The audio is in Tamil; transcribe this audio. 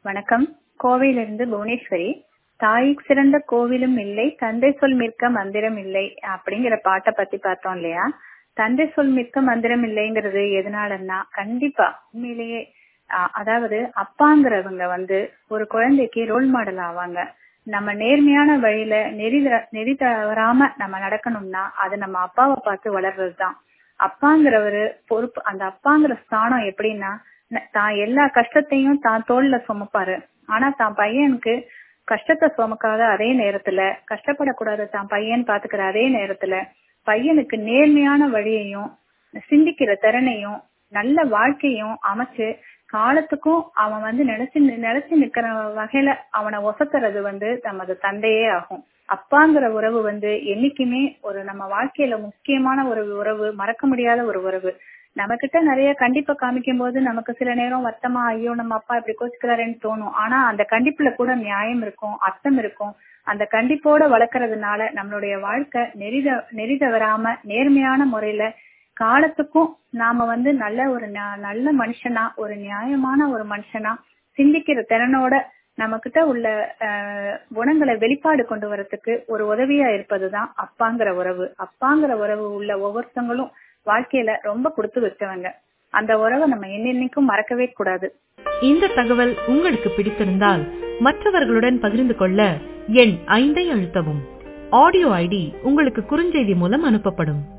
வணக்கம் கோவையிலிருந்து புவனேஸ்வரி தாய்க்கு சிறந்த கோவிலும் இல்லை தந்தை சொல் மிக்க மந்திரம் இல்லை அப்படிங்கிற பாட்டை பத்தி பார்த்தோம் இல்லையா தந்தை சொல் மிக்க மந்திரம் இல்லைங்கிறது எதனாலன்னா கண்டிப்பா உண்மையிலேயே ஆஹ் அதாவது அப்பாங்கிறவங்க வந்து ஒரு குழந்தைக்கு ரோல் மாடல் ஆவாங்க நம்ம நேர்மையான வழியில நெறி த- நெறி தவறாம நம்ம நடக்கணும்னா அது நம்ம அப்பாவை பார்த்து வளர்றதுதான் அப்பாங்கிறவரு பொறுப்பு அந்த அப்பாங்கிற ஸ்தானம் எப்படின்னா ந- தான் எல்லா கஷ்டத்தையும் தான் தோல்ல சுமப்பாரு ஆனா தான் பையனுக்கு கஷ்டத்தை சுமக்காத அதே நேரத்துல கஷ்டப்படக்கூடாத தான் பையன் பாத்துக்கிற அதே நேரத்துல பையனுக்கு நேர்மையான வழியையும் சிந்திக்கிற திறனையும் நல்ல வாழ்க்கையும் அமைச்சு காலத்துக்கும் அவன் வந்து நினைச்சு நினைச்சு நிக்கிற வகையில அவனை ஒசத்துறது வந்து நமது தந்தையே ஆகும் அப்பாங்கிற உறவு வந்து என்னைக்குமே ஒரு நம்ம வாழ்க்கையில முக்கியமான ஒரு உறவு மறக்க முடியாத ஒரு உறவு நம்ம கிட்ட நிறைய கண்டிப்பை காமிக்கும் போது நமக்கு சில நேரம் வருத்தமா ஐயோ நம்ம அப்பா இப்படி கோச்சுக்கிறாருன்னு தோணும் ஆனா அந்த கண்டிப்புல கூட நியாயம் இருக்கும் அர்த்தம் இருக்கும் அந்த கண்டிப்போட வளர்க்கறதுனால நம்மளுடைய வாழ்க்கை நெறித நெறி தவறாம நேர்மையான முறையில காலத்துக்கும் நாம வந்து நல்ல ஒரு ந- நல்ல மனுஷனா ஒரு நியாயமான ஒரு மனுஷனா சிந்திக்கிற திறனோட நம்ம கிட்ட உள்ள அஹ், குணங்களை வெளிப்பாடு கொண்டு வரதுக்கு ஒரு உதவியா இருப்பதுதான் அப்பாங்கிற உறவு அப்பாங்கிற உறவு உள்ள ஒவ்வொருத்தவங்களும் வாழ்க்கையில ரொம்ப கொடுத்து வச்சவங்க அந்த உறவை நம்ம என்னென்னைக்கும் மறக்கவே கூடாது இந்த தகவல் உங்களுக்கு பிடித்திருந்தால் மற்றவர்களுடன் பகிர்ந்து கொள்ள எண் ஐந்தை அழுத்தவும் ஆடியோ ஐடி உங்களுக்கு குறுஞ்செய்தி மூலம் அனுப்பப்படும்